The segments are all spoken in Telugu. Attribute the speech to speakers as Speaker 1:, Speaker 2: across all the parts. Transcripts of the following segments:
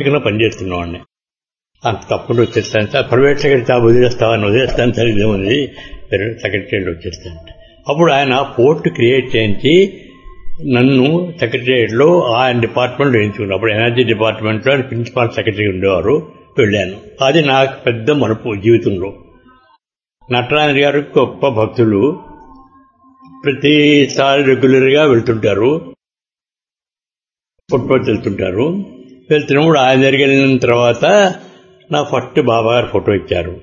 Speaker 1: ఇక్కడ పనిచేస్తున్నవాడిని అంత తప్పకుండా వచ్చేస్తాను సార్ ప్రైవేట్ సెక్రటరీ జాబ్ వదిలేస్తావని వదిలేస్తాను సార్ ఇదేముంది సెక్రటరీ వచ్చేస్తాను అప్పుడు ఆయన పోర్ట్ క్రియేట్ చేయించి నన్ను సెక్రటరియట్లో ఆయన డిపార్ట్మెంట్లో వేయించుకున్నాను అప్పుడు ఎనర్జీ డిపార్ట్మెంట్లో ఆయన ప్రిన్సిపాల్ సెక్రటరీ ఉండేవారు వెళ్ళాను అది నాకు పెద్ద మలుపు జీవితంలో నటరాజు గారు గొప్ప భక్తులు ప్రతిసారి రెగ్యులర్గా వెళ్తుంటారు ఫుట్బాల్ వెళ్తుంటారు వెళ్తున్నప్పుడు ఆయన దగ్గరికి వెళ్ళిన తర్వాత నా ఫస్ట్ బాబా గారు ఫోటో ఇచ్చారు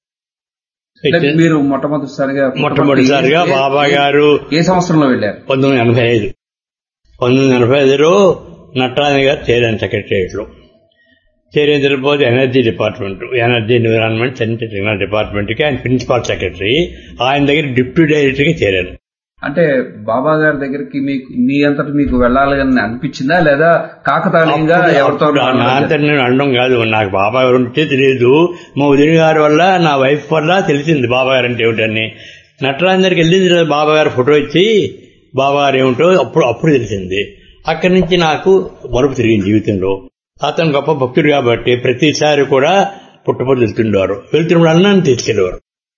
Speaker 2: అంటే మీరు మొట్టమొదటిసారిగా
Speaker 1: మొట్టమొదటిసారిగా
Speaker 2: ఏ-
Speaker 1: బాబా
Speaker 2: ఏ-
Speaker 1: గారు
Speaker 2: ఏ సంవత్సరంలో వెళ్ళారు
Speaker 1: పంతొమ్మిది ఎనభై ఐదు పంతొమ్మిది ఎనభై ఐదులో నటరాజు గారు చేరాను సెక్రటరియట్లో చేరిన తర్వాత energy department energy environment centre technology డిపార్ట్మెంట్కి ఆయన ప్రిన్సిపాల్ సెక్రటరీ ఆయన దగ్గర డిప్యూటీ డైరెక్టర్గా చేరాను
Speaker 2: అంటే బాబా గారి దగ్గరికి మీకు మీ అంతటి మీకు వెళ్ళాలి అని అనిపించిందా లేదా కాకతాళీయంగా
Speaker 1: అప్పుడు-
Speaker 2: ఎవరితో
Speaker 1: అప్పుడు నా అంతా నేను అనడం కాదు నాకు బాబా గారు ఉంటే తెలియదు మా ఉదయం గారి వల్ల నా వైఫ్ వల్ల తెలిసింది బాబా గారు అంటే ఏమిటని నటరాజు దగ్గరికి వెళ్ళింది తర్వాత బాబా గారు ఫోటో ఇచ్చి బాబా గారు ఏమిటో అప్పుడు అప్పుడు తెలిసింది అక్కడి నుంచి నాకు మరుపు తిరిగింది జీవితంలో అతను గొప్ప భక్తుడు కాబట్టి ప్రతిసారి కూడా పుట్టపడి వెళ్తుండేవారు వెళ్తున్నప్పుడు అన్నాన్ని తీసుకెళ్లేవారు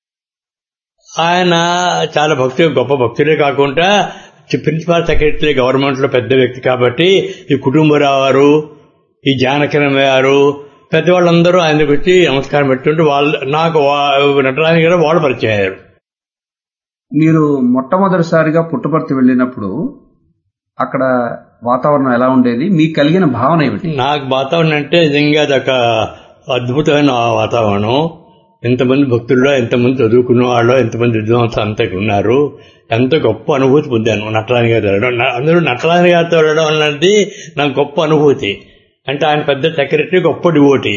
Speaker 1: ఆయన చాలా భక్తులు గొప్ప భక్తులే కాకుండా ప్రిన్సిపాల్ సెక్రటరీ గవర్నమెంట్ లో పెద్ద వ్యక్తి కాబట్టి ఈ కుటుంబరావు గారు ఈ జానకిరమ్మ గారు పెద్దవాళ్ళందరూ ఆయన దగ్గరికి వచ్చి నమస్కారం పెట్టుంటే వాళ్ళు నాకు వా- నటరాజు గారు వాళ్ళు పరిచయం అయ్యారు
Speaker 2: మీరు మొట్టమొదటిసారిగా పుట్టపర్తి వెళ్ళినప్పుడు అక్కడ వాతావరణం ఎలా ఉండేది మీకు కలిగిన భావన ఏమిటి
Speaker 1: నాకు వాతావరణం అంటే నిజంగా అదొక అద్భుతమైన వాతావరణం ఎంతమంది భక్తుల్లో ఎంతమంది చదువుకున్న వాళ్ళు ఎంతమంది విద్వాంసులు అంతా ఇక్కడ ఉన్నారు ఎంత గొప్ప అనుభూతి పొందాను నటరాజు గారితో వెళ్ళడం నా- అందరూ నటరాజు గారితో వెళ్ళడం అన్నది నాకు గొప్ప అనుభూతి అంటే ఆయన పెద్ద సెక్రటరీ గొప్ప డివోటి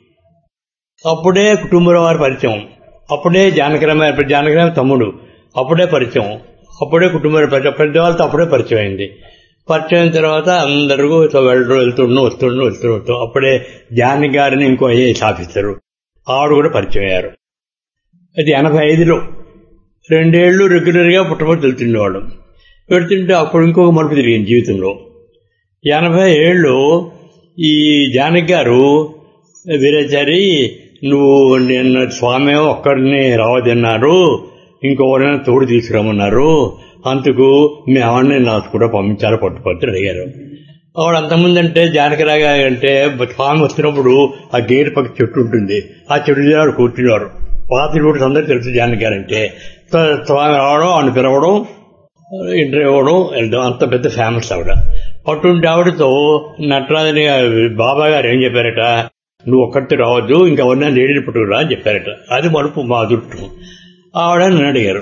Speaker 1: అప్పుడే కుటుంబరావు వారి పరిచయం అప్పుడే జానకిరామ జానకిరామ తమ్ముడు అప్పుడే పరిచయం అప్పుడే కుటుంబ పరిచయం పెద్దవాళ్ళతో అప్పుడే పరిచయం అయింది పరిచయం అయిన తర్వాత అందరూ ఇట్లా వెళ్ళడం వెళ్తుండడం వస్తుండడం వస్తుండడం అప్పుడే జానకి గారిని ఇంకో ఐఏఎస్ ఆఫీసరు ఆవిడ కూడా పరిచయం అయ్యారు అది ఎనభై ఐదులో రెండేళ్లు రెగ్యులర్గా పుట్టపడి వెళ్తుండేవాడు వెళ్తుంటే అప్పుడు ఇంకొక మలుపు తిరిగింది జీవితంలో ఎనభై ఏళ్ళు ఈ జానకి గారు వీరాచారి నువ్వు నిన్న స్వామి ఒక్కడిని రావద్దన్నారు ఇంకొకరిని తోడు తీసుకురమ్మన్నారు అందుకు మీ ఆవిడని నాకు కూడా పంపించాలి పట్టుపత్రి అడిగారు ఆవిడ అంతకుముందు అంటే జానకిరాగా అంటే స్వామి వస్తున్నప్పుడు ఆ గేట్ పక్క చెట్టు ఉంటుంది ఆ చెట్టు దగ్గర ఆవిడ కూర్చునేవారు పాత రూట్స్ అందరూ తెలుసు జానకి గారు అంటే సో స్వామి రావడం ఆవిడ పిలవడం ఇంటర్వ్యూ ఇవ్వడం వెళ్ళడం అంత పెద్ద ఫేమస్ ఆవిడ అటువంటి ఆవిడతో నటరాజని బాబా గారు ఏం చెప్పారట నువ్వు ఒక్కటి రావద్దు ఇంకెవరినా లేడీని పట్టుకురా అని చెప్పారట అది మలుపు మా అదృష్టం ఆవిడ నన్ను అడిగారు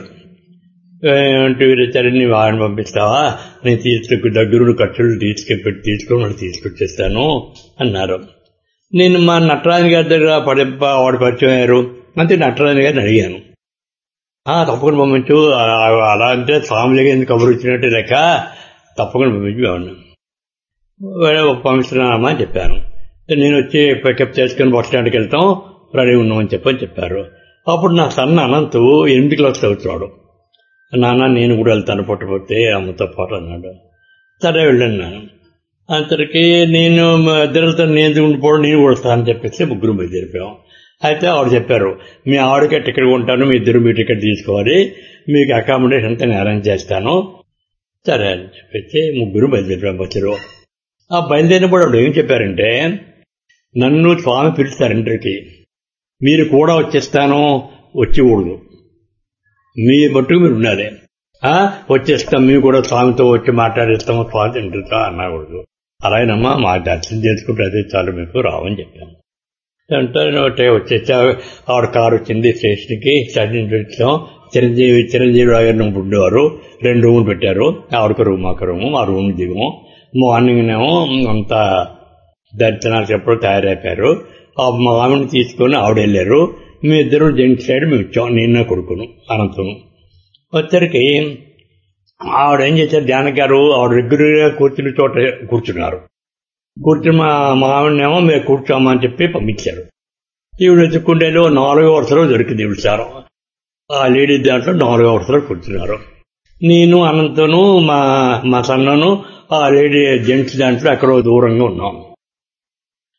Speaker 1: అంటే వీరచారి నీవు ఆయన పంపిస్తావా నేను తీసుకు దగ్గరుండి ఖర్చులు తీసుకెళ్ళి తీసుకొని తీసుకొచ్చేస్తాను అన్నారు నేను మా నటరాజు గారి దగ్గర పడి వాడు పరిచయం అయ్యారు అంతే నటరాజు గారిని అడిగాను ఆ, తప్పకుండా పంపించు ఆ, అలా అంటే స్వామి ఎందుకు కబురు వచ్చినట్టు లెక్క తప్పకుండా పంపించు అవును పంపిస్తున్నామా అని చెప్పాను నేను వచ్చి పికప్ చేసుకుని బస్ స్టాండ్కి వెళ్తాం రెడీ ఉన్నామని చెప్పని చెప్పారు అప్పుడు నా సన్న అనంతు ఎనిమిది క్లాస్ చదువుతున్నాడు నాన్న నేను కూడా వెళ్తాను పుట్టపోతే అమ్మతో పాటు అన్నాడు సరే వెళ్ళాను నేను అంతటికి నేను మా ఇద్దరితో నేను ఉండిపోవడం నేను కూడా వస్తానని చెప్పేసి ముగ్గురు బయలుదేరిపోయాం అయితే ఆవిడ చెప్పారు మీ ఆవిడకే టికెట్ ఉంటాను మీ ఇద్దరు మీ టికెట్ తీసుకోవాలి మీకు అకామిడేషన్ అంతా నేను అరేంజ్ చేస్తాను సరే అని చెప్పేసి ముగ్గురు బయలుదేరిపోయాం బస్సులో ఆ బయలుదేరినప్పుడు ఆవిడ ఏం చెప్పారంటే నన్ను స్వామి పిలుస్తారు ఇంటర్కి మీరు కూడా వచ్చేస్తాను వచ్చేకూడదు మీ మట్టుకు మీరు ఉండాలి ఆ, వచ్చేస్తాం మేము కూడా స్వామితో వచ్చి మాట్లాడేస్తాము స్వామి తింటుందా అనకూడదు అలాగేనమ్మా మా దర్శనం చేసుకుంటే అదే చాలు మీకు రావని చెప్పాము అంటే ఒకటే వచ్చేసా ఆవిడ కారు వచ్చింది స్టేషన్కి స్టేషన్ పెట్టాం చిరంజీవి చిరంజీవి రావు గారిని ఉండేవారు రెండు రూములు పెట్టారు ఆవిడకు రూమ్ మాకు రూము ఆ రూమ్ దిగము మార్నింగ్నేమో అంతా దర్శనాలు ఎప్పుడు తయారైపోయారు ఆ మా ఆవిడని తీసుకొని ఆవిడ వెళ్ళారు మీ ఇద్దరు జెంట్స్ సైడ్ మేము ఇచ్చాం నేను నా కొడుకును అనంతను వచ్చరికి ఆవిడ ఏం చేశారు జానకి గారు ఆవిడ రెగ్యులర్గా కూర్చున్న చోట కూర్చున్నారు కూర్చుని మా మావిడనేమో మేము కూర్చోమని చెప్పి పంపించారు ఈవిడ వెతుక్కుంటేలో నాలుగో వరుసలో దొరికింది ఈవిడ సారం ఆ లేడీ దాంట్లో నాలుగో వరుసలో కూర్చున్నారు నేను అనంతను మా మా సన్నను ఆ లేడీ జెంట్స్ దాంట్లో ఎక్కడో దూరంగా ఉన్నాం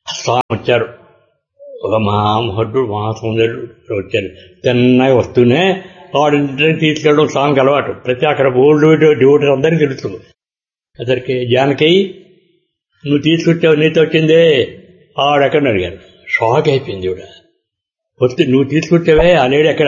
Speaker 1: స్వామి వచ్చారు ఒక మహామహుడు మహాసుందరుడు వచ్చారు తిన్నగా వస్తూనే వాడింటిని తీసుకెళ్ళడం స్వామికి అలవాటు ప్రతి అక్కడ ఓల్డ్ డ్యూటీ అందరికీ తెలుసు అతనికి జానకి నువ్వు తీసుకొచ్చావు నీతో వచ్చిందే ఆడెక్కడ అడిగారు షాక్ అయిపోయింది ఇవిడ వస్తే నువ్వు తీసుకొచ్చావే ఆ లేడు ఎక్కడ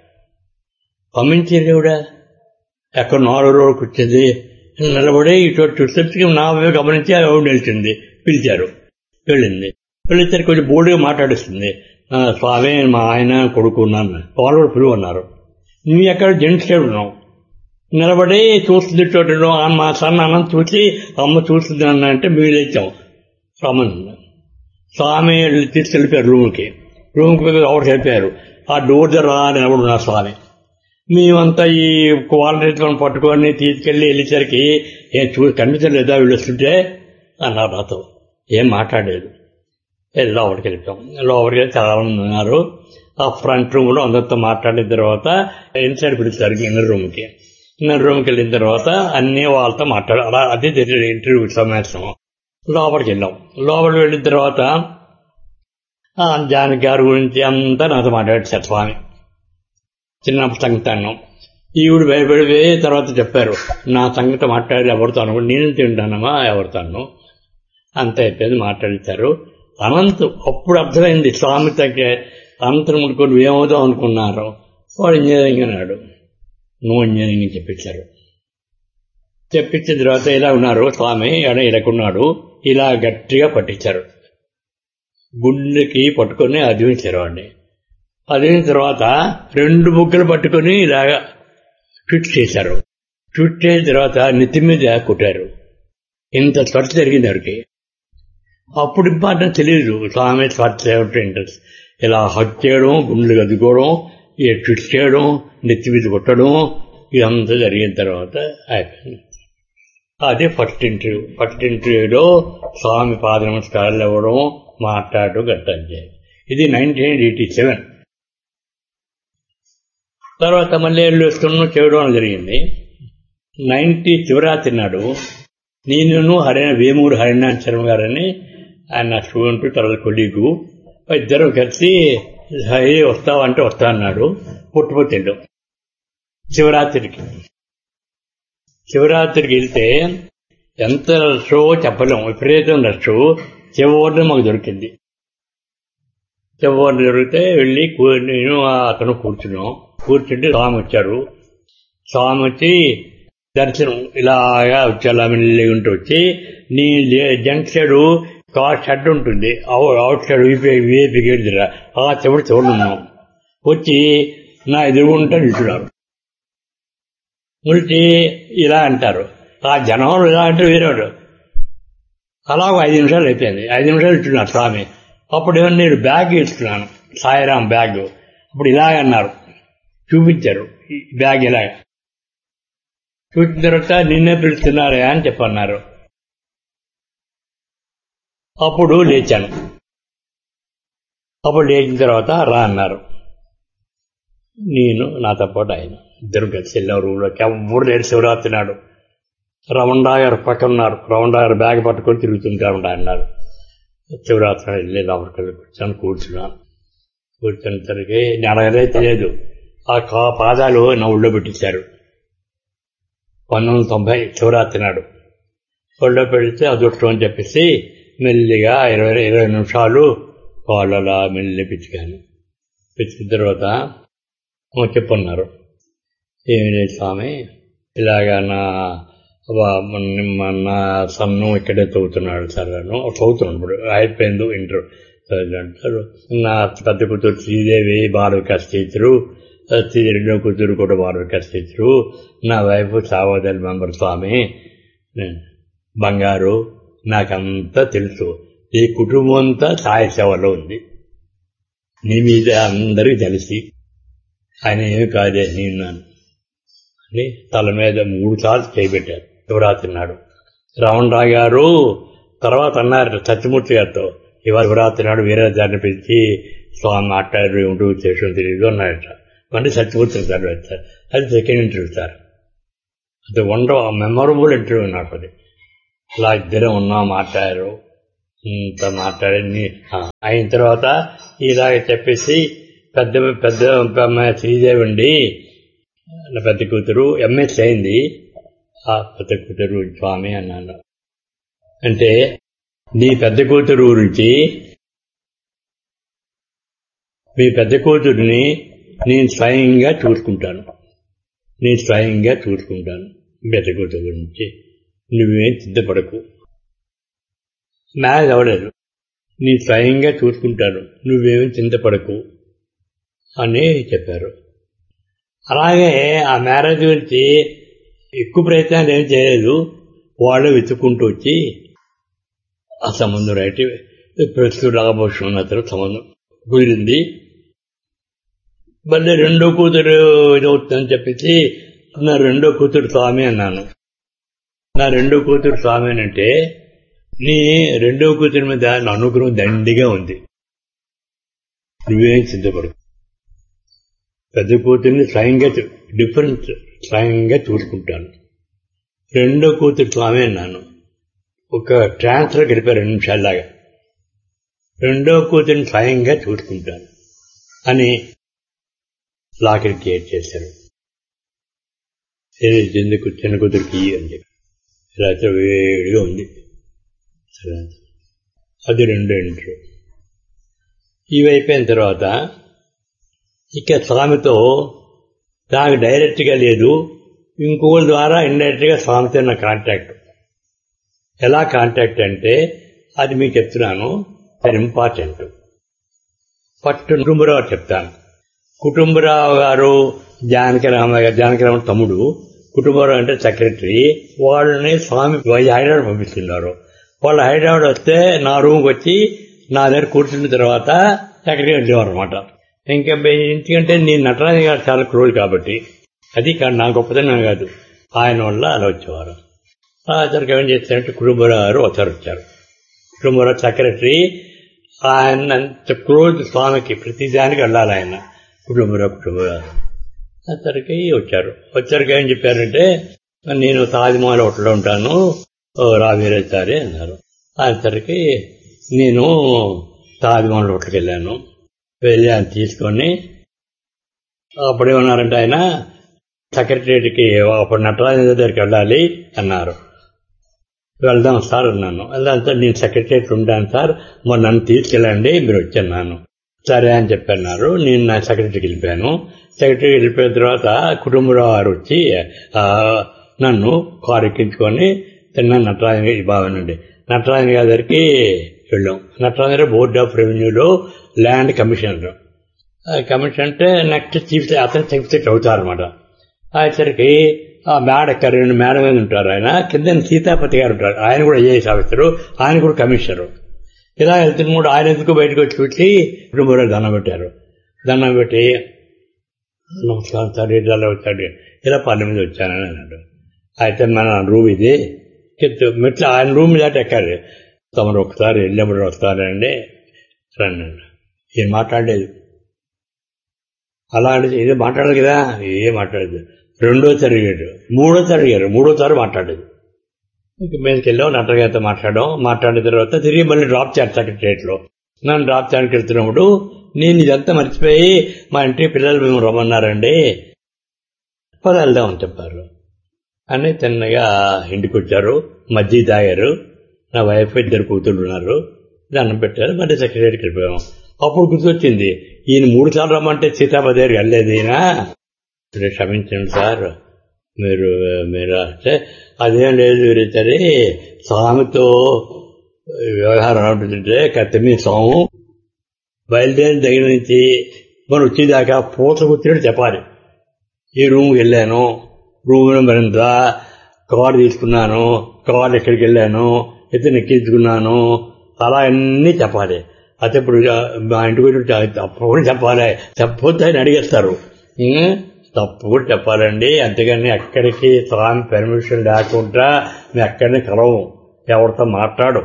Speaker 1: పంపించేది ఇవిడ ఎక్కడ నాలుగు రోజులకు వచ్చింది నిలబడి ఇటు చూస్తే నా వైపు గమనించి ఆవిడ నిలిచింది పిలిచారు వెళ్ళింది వెళ్ళేసరికి కొంచెం బోర్డుగా మాట్లాడిస్తుంది "ఆ, స్వామి మా ఆయన కొడుకు ఉన్నాను వాళ్ళు కూడా పిలువ అన్నారు నువ్వు ఎక్కడ జెంట్స్ సైడ్ ఉన్నావు నిలబడి చూస్తుంది చోటు మా సన్న అన్నం చూసి అమ్మ చూస్తుంది అన్న అంటే మీరు లేచాం రమ్మని స్వామి తీసుకెళ్ళిపోయారు రూమ్కి రూమ్కి ఎవరు చెప్పారు ఆ డోర్ దగ్గర రా నిలబడున్నారు స్వామి మేమంతా ఈ క్వాలిటీలను పట్టుకొని తీసుకెళ్లి వెళ్ళేసరికి ఏం చూ కనిపించలేదా వీళ్ళు వస్తుంటే అన్నారు నాతో ఏం మాట్లాడలేదు వెళ్ళి లోపలికి వెళ్ళిపోయాం లోపలికి వెళ్ళి చాలా మంది ఉన్నారు ఆ ఫ్రంట్ రూమ్ లో అందరితో మాట్లాడిన తర్వాత ఇన్సైడ్ పిలుస్తారు ఇన్నర్ రూమ్ కి ఇన్నర్ రూమ్ కి వెళ్ళిన తర్వాత అన్ని వాళ్ళతో మాట్లాడారు అలా అదే జరిగింది ఇంటర్వ్యూ సమావేశం లోపలికి వెళ్ళాం లోపలికి వెళ్ళిన తర్వాత ఆ జానకి గారి గురించి అంతా నాతో మాట్లాడారు స్వామి చిన్నప్పుడు సంగతి అన్నాం ఈవిడ భయపడిపోయి తర్వాత చెప్పారు నా సంగతి మాట్లాడి ఎవరితో అను నేను తింటానమ్మా ఎవరితో అన్ను అంత అయిపోయింది మాట్లాడించారు అనంత్ అప్పుడు అర్థమైంది స్వామి తగ్గే అనంతరం ముడుకొని ఏమవుదాం అనుకున్నారు వాడు ఇంజనీరింగ్ అన్నాడు నువ్వు ఇంజనీరింగ్ అని చెప్పించారు చెప్పించిన తర్వాత ఇలా ఉన్నారు స్వామి ఎడ ఇలాకున్నాడు ఇలా గట్టిగా పట్టించారు గుండెకి పట్టుకొని అదివించారు వాడిని అదిన తర్వాత రెండు బుగ్గలు పట్టుకొని ఇలాగా ట్విట్ చేశారు ట్విట్ చేసిన తర్వాత నెత్తి మీద కొట్టారు ఇంత స్పర్శ జరిగింది వాడికి అప్పుడు ఇంపార్టెంట్ తెలియదు స్వామి స్పర్శ ఇంట్రెస్ట్ ఇలా హక్ చేయడం గుండెలు గదుకోవడం ఈ ట్విట్ చేయడం నెత్తి మీద కొట్టడం ఇదంతా జరిగిన తర్వాత అయిపోయింది అదే ఫస్ట్ ఇంటర్వ్యూ ఫస్ట్ ఇంటర్వ్యూలో స్వామి పాద నమస్కారాలు ఇవ్వడం మాట్లాడడం గట్టం చేయాలి ఇది నైన్టీన్ ఎయిటీ సెవెన్ తర్వాత మళ్ళీ వెళ్ళొస్తున్నాం చేయడం జరిగింది నైన్టీ శివరాత్రి నాడు నేను హరిణ వేమూరు హరినాథ్ శర్మ గారని ఆయన నా స్టూడెంట్ తర్వాత కొలీగు ఇద్దరం కలిసి హరి వస్తావంటే వస్తా అన్నాడు పుట్టుపోతిండు శివరాత్రికి శివరాత్రికి వెళ్తే ఎంత రషో చెప్పలేము విపరీతం రష్ చివరిని మాకు దొరికింది చివరిని దొరికితే వెళ్ళి కూ- నేను అతను కూర్చున్నాం కూర్చుంటే స్వామి వచ్చారు స్వామి వచ్చి దర్శనం ఇలాగా వచ్చేలా మెల్లి ఉంటూ వచ్చి నీ జంక్ సైడ్ కార్ షెడ్ ఉంటుంది అవుట్ సైడ్ విఐపి గేట్ దగ్గర ఆ చివరి చివరి ఉన్నాం వచ్చి నా ఎదురుగుంటే నిల్చున్నారు నిలిచి ఇలా అంటారు ఆ జనం ఇలా అంటే వేరేవాడు అలా ఒక ఐదు నిమిషాలు అయిపోయింది ఐదు నిమిషాలు ఇచ్చున్నారు స్వామి అప్పుడు ఏమన్నా నేను బ్యాగ్ ఇస్తున్నాను సాయిరాం బ్యాగ్ అప్పుడు ఇలాగ అన్నారు చూపించారు ఈ బ్యాగ్ ఇలాగ చూసిన తర్వాత నిన్నే పిలుస్తున్నారే అని చెప్పన్నారు అప్పుడు లేచాను అప్పుడు లేచిన తర్వాత రా అన్నారు నేను నాతో పాటు ఆయన ఇద్దరు కలిసి వెళ్ళాం రూమ్లోకి ఎవరు లేరు శివరాత్రి నాడు రమణా గారు పక్కన ఉన్నారు రమణా గారు బ్యాగ్ పట్టుకొని తిరుగుతుంటారు అన్నారు శివరాత్రి నాడు వెళ్ళి లోపలికి వెళ్ళి కూర్చొని కూర్చున్నాను కూర్చునేసరికి నేను అడగదే తెలియదు ఆ కా పాదాలు నా ఒళ్ళో పెట్టించారు పంతొమ్మిది వందల తొంభై శివరాత్రి నాడు ఒళ్ళో పెడితే అదృష్టం అని చెప్పేసి మెల్లిగా ఇరవై ఇరవై నిమిషాలు కాళ్ళలా మెల్లి పిచ్చికాను పిచ్చిన తర్వాత "ఓ, చెప్పన్నారు ఏమి లేదు స్వామి ఇలాగా నా వా- మన- నా సన్ను ఇక్కడే చదువుతున్నాడు సార్ గారు చదువుతున్నాడు ఇప్పుడు అయిపోయింది ఇంటర్ అంటారు నా పెద్ద కూతురు శ్రీదేవి బాల వికాస్ టీచరు శ్రీ రెండో కూతురు కూడా బాల వికాస్ టీచరు నా వైఫ్ సావోదల్ మెంబర్ స్వామి బంగారు నాకంతా తెలుసు ఈ కుటుంబం అంతా సాయ సేవలో ఉంది నీ మీద అందరికీ తెలిసి ఆయన ఏమి కాదే నేనున్నాను అని తల మీద మూడు సార్లు చేయబెట్టారు శివరాత్రి నాడు రావణరావు గారు తర్వాత అన్నారు సత్యమూర్తి గారితో ఇవాళ శివరాత్రి నాడు వేరే దాన్ని పిలిచి స్వామి మాట్లాడారు ఏమిటో చేసిన తెలియదు అన్నారట మళ్ళీ సత్యమూర్తి గారు వచ్చారు అది సెకండ్ ఇంటర్వ్యూ సార్ అది వండర్ మెమొరబుల్ ఇంటర్వ్యూ నాకు అది ఇలా ఇద్దరే ఉన్నా మాట్లాడారు ఇంత మాట్లాడి అయిన తర్వాత ఇలాగ చెప్పేసి పెద్ద పెద్ద అమ్మాయి శ్రీదేవి అండి నా పెద్ద కూతురు ఎంఎస్ అయింది ఆ పెద్ద కూతురు స్వామి అన్నాను అంటే నీ పెద్ద కూతురు గురించి మీ పెద్ద కూతురిని నేను స్వయంగా చూసుకుంటాను నేను స్వయంగా చూసుకుంటాను పెద్ద కూతురు గురించి నువ్వేం సిద్ధపడకు మ్యారేజ్ అవ్వలేదు నీ స్వయంగా చూసుకుంటాను నువ్వేమి చింతపడకు అని చెప్పారు అలాగే ఆ మ్యారేజ్ గురించి ఎక్కువ ప్రయత్నాలు ఏం చేయలేదు వాళ్ళు వెతుక్కుంటూ వచ్చి ఆ సంబంధం రైట్ ప్రస్తుతం రాఘభూషణ్ అతను సంబంధం కుదిరింది మళ్ళీ రెండో కూతురు ఇదవుతుందని చెప్పేసి నా రెండో కూతురు స్వామి అన్నాను నా రెండో కూతురు స్వామి అంటే నీ రెండో కూతురి మీద నా అనుగ్రహం దండిగా ఉంది నువ్వేం సిద్ధపడు పెద్ద కూతురిని స్వయంగా డిఫరెన్స్ స్వయంగా చూసుకుంటాను రెండో కూతురు స్వామి అన్నాను ఒక ట్రాన్స్ఫర్ గడిపారు రెండు నిమిషాల్లాగా రెండో కూతురిని స్వయంగా చూసుకుంటాను అని లాకెట్ క్రియేట్ చేశారు ఎందుకు చిన్న కూతురికి అని చెప్పి రాత్రి వేడిగా ఉంది అది రెండు ఇంటర్వ్యూ ఇవి అయిపోయిన తర్వాత ఇక స్వామితో నాకు డైరెక్ట్గా లేదు ఇంకోళ్ళ ద్వారా ఇండైరెక్ట్గా స్వామితో నా కాంటాక్ట్ ఎలా కాంటాక్ట్ అంటే అది మీకు చెప్తున్నాను అది ఇంపార్టెంట్ ఫస్ట్ కుటుంబరావు చెప్తాను కుటుంబరావు గారు జానకిరామయ్య జానకిరామ తమ్ముడు కుటుంబరావు అంటే సెక్రటరీ వాళ్ళని స్వామి హైదరాబాద్ పంపిస్తున్నారు వాళ్ళు హైదరాబాద్ వస్తే నా రూమ్కి వచ్చి నా దగ్గర కూర్చున్న తర్వాత సెక్రటరీ వచ్చేవారు అనమాట ఇంకా ఎందుకంటే నేను నటరాజు గారు చాలా క్రూల్ కాబట్టి అది నా గొప్పతనం కాదు ఆయన వల్ల అలా వచ్చేవారు అతనికి ఏం చేస్తారంటే కుటుంబరావు గారు ఒకసారి వచ్చారు కుటుంబరావు సెక్రటరీ ఆయన అంత క్రోజ్ స్వామికి ప్రతిదానికి వెళ్ళాలి ఆయన కుటుంబరావు కుటుంబరావు అతనికి వచ్చారు వచ్చరికి ఏం చెప్పారంటే నేను తాజ్మహల్ హోటల్లో ఉంటాను రావీరాచారి అన్నారు అతనికి నేను తాజ్మహల్ హోటల్కి వెళ్ళాను వెళ్ళి ఆయన తీసుకొని అప్పుడు ఏమన్నారంటే ఆయన సెక్రటరీకి అప్పుడు నటరాజు దగ్గరికి వెళ్ళాలి అన్నారు వెళ్దాం సార్ అన్నాను వెళ్దాం నేను సెక్రటరీ ఉంటాను సార్ మరి నన్ను తీసుకెళ్ళండి మీరు వచ్చన్నాను సరే అని చెప్పన్నారు నేను నా సెక్రటరీకి వెళ్ళిపోయాను సెక్రటరీకి వెళ్ళిపోయిన తర్వాత కుటుంబరావు గారు వచ్చి నన్ను కారు ఎక్కించుకొని తిన్న నటరాజన్ బాగానండి నటరాజన్ గారి దగ్గరికి వెళ్ళాం నటరాజన్ గారు బోర్డ్ ఆఫ్ రెవెన్యూలో ల్యాండ్ కమిషనర్ కమిషన్ అంటే నెక్స్ట్ చీఫ్ అతను చీఫ్ సెక్రటరీ అవుతారనమాట వచ్చరికి ఆ మేడ రెండు మేడ మీద ఉంటారు ఆయన కింద సీతాపతి గారు ఉంటారు ఆయన కూడా ఐఏఎస్ ఆఫీసరు ఆయన కూడా కమిషనరు ఇలా వెళ్తున్న కూడా ఆయన ఎందుకు బయటకు వచ్చి పెట్టి కుటుంబంలో దండం పెట్టారు దండం పెట్టి నమస్కారం సార్ ఇలా వచ్చాడు ఇలా పల్లె మీద వచ్చానని అన్నాడు అయితే మన రూమ్ ఇది మెట్లు ఆయన రూమ్ దాటి ఎక్కాలి తమరు ఒకసారి వెళ్ళినప్పుడు వస్తారండి రండి ఏం మాట్లాడలేదు అలా అంటే ఏదో మాట్లాడదు కదా ఏం మాట్లాడదు రెండోసారి అడిగాడు మూడోసారి అడిగారు మూడోసారి మాట్లాడలేదు మీదకి వెళ్ళాం నటగారితో మాట్లాడాం మాట్లాడిన తర్వాత తిరిగి మళ్ళీ డ్రాప్ చేయాలి సెక్రటరియట్లో నన్ను డ్రాప్ చేయడానికి వెళ్తున్నప్పుడు నేను ఇదంతా మర్చిపోయి మా ఇంటి పిల్లలు మేము రమ్మన్నారండి పద వెళ్దామని చెప్పారు అని తిన్నగా ఇంటికి వచ్చారు మజ్జి తాగారు నా వైఫ్ ఇద్దరు కూతుళ్ళు ఉన్నారు దండం పెట్టారు మళ్ళీ సెక్రటరీకి వెళ్ళిపోయాం అప్పుడు గుర్తొచ్చింది ఈయన మూడు సార్లు రమ్మంటే సీతాపతి దగ్గరికి వెళ్ళలేదు ఈయన క్షమించండి సార్ మీరు మీరు అంటే అదేం లేదు వీరిద్దరి స్వామితో వ్యవహారం ఉంటుందంటే కత్తిమీ స్వాము బయలుదేరిన దగ్గర నుంచి మనం వచ్చేదాకా పూత కూర్చుని చెప్పాలి ఈ రూమ్కి వెళ్ళాను రూమ్ మరింత కారు తీసుకున్నాను కారు ఎక్కడికి వెళ్ళాను ఇతను ఎక్కించుకున్నాను అలా అన్నీ చెప్పాలి అయితే ఇప్పుడు మా ఇంటికి తప్పకుండా చెప్పాలి చెప్పొద్దు అని అడిగేస్తారు తప్పు కూడా చెప్పాలండి అంతేగాని ఎక్కడికి స్వామి పర్మిషన్ లేకుండా మేము ఎక్కడిని కలవు ఎవరితో మాట్లాడు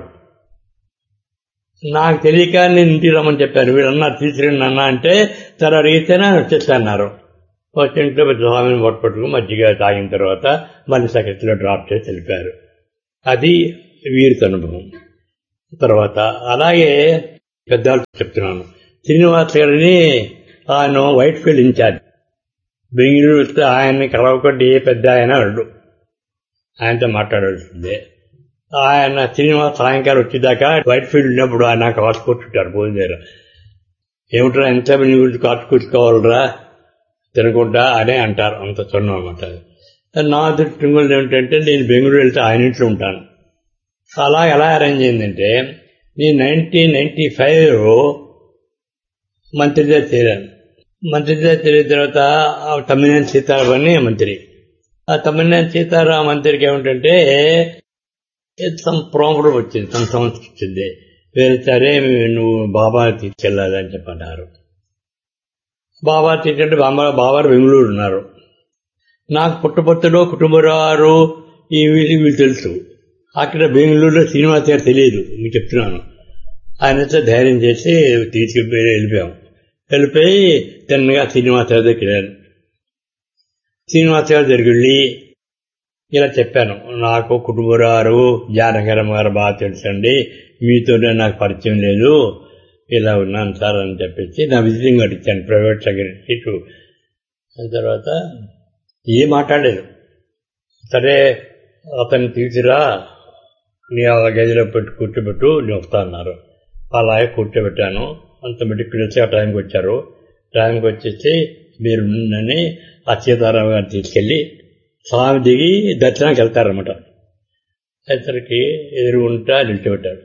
Speaker 1: నాకు తెలియక నేను ఇంటికి రమ్మని చెప్పాను వీళ్ళన్నా తీసుకురండి అన్న అంటే సరే అడిగితేనే వచ్చేస్తాన్నారు వచ్చి ఇంట్లో స్వామిని పట్టుకుని మజ్జిగ తాగిన తర్వాత మళ్ళీ సెక్రటరీలో డ్రాప్ చేసి వెళ్ళిపోయారు అది వీరికి అనుభవం తర్వాత అలాగే పెద్దవాళ్ళు చెప్తున్నాను శ్రీనివాస్ గారిని ఆయన వైట్ ఫీల్డ్ ఇన్ఛార్జ్ బెంగళూరు వస్తే ఆయన్ని కలవకుండా ఏ పెద్ద ఆయన అడు ఆయనతో మాట్లాడాల్సిందే ఆయన శ్రీనివాస్ సాయంకాలం వచ్చేదాకా వైట్ ఫీల్డ్ ఉన్నప్పుడు ఆయన కాసు కూర్చుంటారు భోజనం దగ్గర ఏమిట్రా ఎంత నీ గురించి కాసు కూర్చుకోవాలరా తినకుండా అనే అంటారు అంత సొన్నం అనమాట నా దృష్టిలో ఏమిటంటే నేను బెంగళూరు వెళ్తే ఆయన ఇంట్లో ఉంటాను అలా ఎలా అరేంజ్ అయిందంటే నేను నైన్టీన్ నైన్టీ ఫైవ్ మంత్రిగా చేరాను మంత్రిగా చేరిన తర్వాత ఆ తమ్మినేని సీతారామని మంత్రి ఆ తమ్మినేని సీతారామ మంత్రికి ఏమిటంటే సమ్ ప్రాబ్లం వచ్చింది తన సమస్య వచ్చింది వేరే సరే నువ్వు బాబా తీసుకెళ్ళాలి అని చెప్పన్నారు బాబా తీసుకెళ్ళి బాబా బాబారు బెంగళూరు ఉన్నారు నాకు పుట్టపొత్తులో కుటుంబరారు ఈ వీళ్ళు వీళ్ళు తెలుసు అక్కడ బెంగళూరులో శ్రీనివాస్ గారు తెలియదు మీకు చెప్తున్నాను ఆయనతో ధైర్యం చేసి తీసుకెళ్ళి వెళ్ళిపోయాం వెళ్ళిపోయి తిన్నగా శ్రీనివాస్ గారి దగ్గరికి వెళ్ళాను శ్రీనివాస్ గారి దగ్గరికి వెళ్ళి ఇలా చెప్పాను నాకు కుటుంబరారు జానకరమ్మ గారు బాగా తెలుసండి మీతోనే నాకు పరిచయం లేదు ఇలా ఉన్నాను సార్ అని చెప్పేసి నా విజిటింగ్ కార్డు ఇచ్చాను ప్రైవేట్ సెక్రటరీ టు తర్వాత ఏం మాట్లాడలేదు సరే అతన్ని తీసురా నీ ఆ గదిలో పెట్టి కూర్చోబెట్టు నేను వస్తా అన్నారు అలాగే కూర్చోబెట్టాను అంత మెడికల్స్ ఆ టైంకి వచ్చారు టైంకి వచ్చేసి మీరు నన్ను ఆ సీతారామ గారిని తీసుకెళ్ళి స్వామి దిగి దర్శనానికి వెళ్తారనమాట ఇద్దరికి ఎదురుగుంటా నిలిచిపెట్టారు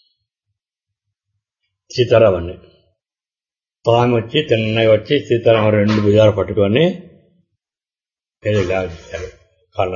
Speaker 1: సీతారామాన్ని స్వామి వచ్చి తిన్నగా వచ్చి సీతారామ రెండు భుజాలు పట్టుకొని ఏదో లాగించారు కాళ్ళ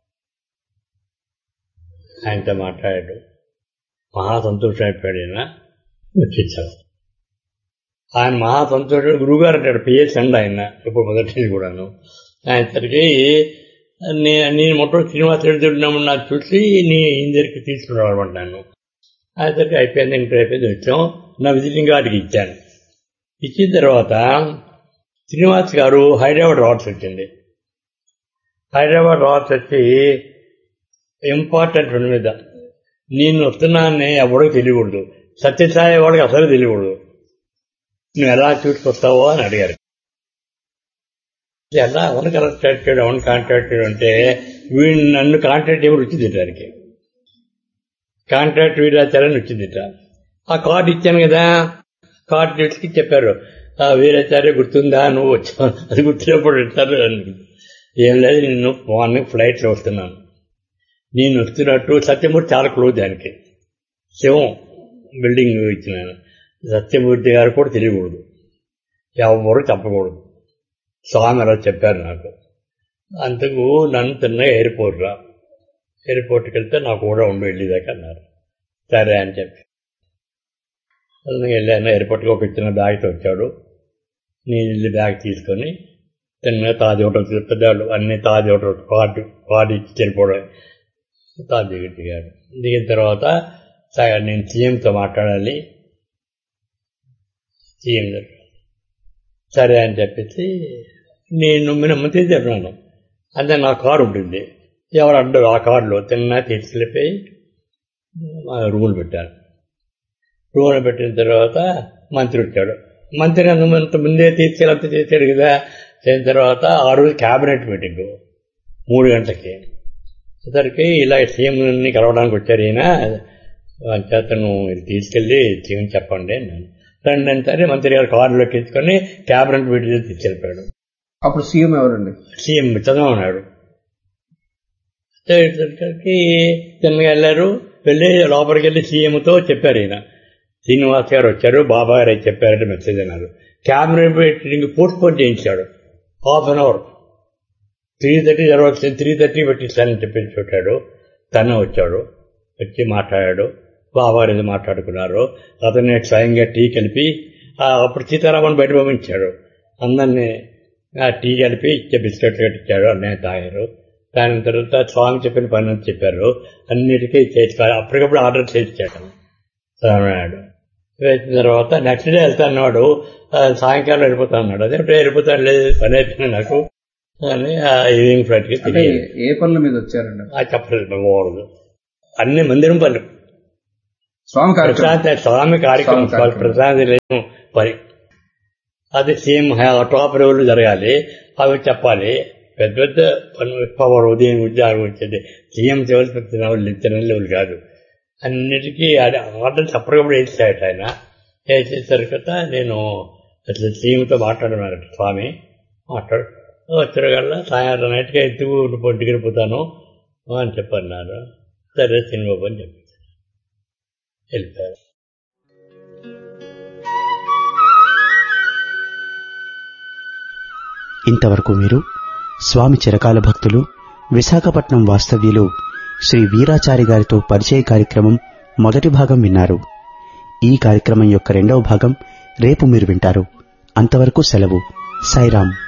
Speaker 1: ఆయనతో మాట్లాడాడు మహా సంతోషం అయిపోయాడు ఆయన వచ్చేసాడు ఆయన మహా సంతోషం గురువుగారు అంటాడు పిఎస్ అండి ఆయన ఇప్పుడు మొదటి కూడాను ఆయన సరికి నేను మొత్తం శ్రీనివాస రెడ్డి ఉన్నామని నాకు చూసి నీ ఇందరికి తీసుకురావమంటాను ఆయన సరికి అయిపోయింది ఇంటర్ అయిపోయింది వచ్చాం నా విజిటింగ్ కార్డుకి ఇచ్చాను ఇచ్చిన తర్వాత శ్రీనివాస్ గారు హైదరాబాద్ రావాల్సి వచ్చింది హైదరాబాద్ రావాల్సి వచ్చి ఇంపార్టెంట్ మీద నేను వస్తున్నానని ఎవరికి తెలియకూడదు సత్యసాయి వాడికి అసలు తెలియకూడదు నువ్వు ఎలా చూసుకొస్తావో అని అడిగారు ఎలా ఎవరిని కాంటాక్ట్ చేయడం ఎవరిని కాంటాక్ట్ చేయడం అంటే వీడిని నన్ను కాంటాక్ట్ చేయమని వచ్చింది దానికి కాంటాక్ట్ వీరాచార్యని వచ్చింది ఆ కార్డు ఇచ్చాను కదా కార్డు తెచ్చి చెప్పారు ఆ వీరాచార్య గుర్తుందా నువ్వు వచ్చావు అది గుర్తున్నప్పుడు ఇస్తారు ఏం లేదు నేను మార్నింగ్ ఫ్లైట్లో వస్తున్నాను నేను వస్తున్నట్టు సత్యమూర్తి చాలా క్లోజ్ దానికి శివం బిల్డింగ్ ఇచ్చినాను సత్యమూర్తి గారు కూడా తెలియకూడదు ఎవరు చెప్పకూడదు స్వామి అలా చెప్పారు నాకు అందుకు నన్ను తిన్నగా ఎయిర్పోర్ట్ రా ఎయిర్పోర్ట్కి వెళ్తే నాకు కూడా ఉండి వెళ్ళేదాకా అన్నారు సరే అని చెప్పి అందుకు వెళ్ళాను ఎయిర్పోర్ట్కి ఒక చిన్న బ్యాగ్తో వచ్చాడు నేను వెళ్ళి బ్యాగ్ తీసుకొని తిన్నగా తాజ్ హోటల్ పెద్దవాళ్ళు అన్ని తాజ్ హోటల్ కార్డు కార్డు ఇచ్చి వెళ్ళిపోవడం తాజ్ దిగి దిగాడు దిగిన తర్వాత నేను సీఎంతో మాట్లాడాలి సీఎం దగ్గర సరే అని చెప్పేసి నేను మిన మంత్రి చెప్పినాను అంటే నా కారు ఉంటుంది ఎవరు అడ్డు ఆ కారులో తిన్నా తీసుకెళ్ళిపోయి రూములు పెట్టాను రూములు పెట్టిన తర్వాత మంత్రి వచ్చాడు మంత్రి అంత ముందే తీసుకెళ్ళి చేశాడు కదా చేసిన తర్వాత ఆ రోజు క్యాబినెట్ మీటింగ్ మూడు గంటలకి సరికి ఇలా సీఎంని కలవడానికి వచ్చారు ఈయన చేతను తీసుకెళ్ళి సీఎం చెప్పండి నేను రండి అని సరే మంత్రి గారు కారులో ఎక్కించుకొని క్యాబినెట్ మీటింగ్ తీసుకెళ్ళిపోయాడు
Speaker 2: అప్పుడు సీఎం ఎవరండి
Speaker 1: సీఎం చంద్రబాబు సరికి చిన్నగా వెళ్ళారు వెళ్ళి లోపలికి వెళ్ళి సీఎంతో చెప్పారు ఈయన శ్రీనివాస్ గారు వచ్చారు బాబా గారు చెప్పారంటే మెసేజ్ అన్నారు క్యాబినెట్ మీటింగ్ పోస్ట్ పోన్ చేయించాడు half an hour three thirty తర్వాత త్రీ థర్టీ పెట్టిస్తానని చెప్పి పెట్టాడు తనే వచ్చాడు వచ్చి మాట్లాడాడు బాబా ఏదో మాట్లాడుకున్నారు అతన్ని స్వయంగా టీ కలిపి అప్పుడు సీతారామన్ బయట పంపించాడు అందరినీ ఆ టీ కలిపి ఇచ్చే బిస్కెట్లు కట్టించాడు అన్నయ్య తాగారు దాని తర్వాత స్వామి చెప్పిన పని అని చెప్పారు అన్నిటికీ చేసి అప్పటికప్పుడు ఆర్డర్ చేయించాడు రామనాయుడు వేసిన తర్వాత నెక్స్ట్ డే వెళ్తాన్నాడు సాయంకాలం వెళ్ళిపోతా అన్నాడు అదే వెళ్ళిపోతాను లేదు పని అయిపోయింది నాకు అని ఆ ఈవినింగ్ ఫ్లైట్కి
Speaker 2: అంటే ఏ పనుల మీద వచ్చారండి
Speaker 1: ఆ చెప్పలేదు పోకూడదు అన్ని మందిరం పనులు
Speaker 2: స్వామి కార్యక్రమం
Speaker 1: ప్రశాంతి స్వామి కార్యక్రమం
Speaker 2: స్వామి కార్యక్రమం.
Speaker 1: ప్రశాంతి లేదు పని అది సీఎం టాప్ లెవెల్ జరగాలి అవి చెప్పాలి పెద్ద పెద్ద పనులు పవర్ ఉదయం ఉద్యోగం వచ్చేది సీఎం లెవెల్ పెద్ద లెవెల్ ఇతర లెవెల్ కాదు అన్నిటికీ అది ఆర్డర్ అప్పటికప్పుడు వేసాడు ఆయన వేసిన తర్వాత నేను అసలు సీఎంతో మాట్లాడున్నాను స్వామి మాట్లాడు వచ్చేకల్లా సాయంత్రం నైట్గా ఎత్తుకు పొంటికి పోతాను అని చెప్పన్నారు సరే సినిమా అని చెప్పి వెళ్ళిపోయారు
Speaker 3: ఇంతవరకు మీరు స్వామి చిరకాల భక్తులు విశాఖపట్నం వాస్తవ్యులు శ్రీ వీరాచారి గారితో పరిచయ కార్యక్రమం మొదటి భాగం విన్నారు ఈ కార్యక్రమం యొక్క రెండవ భాగం రేపు మీరు వింటారు అంతవరకు సెలవు సాయిరాం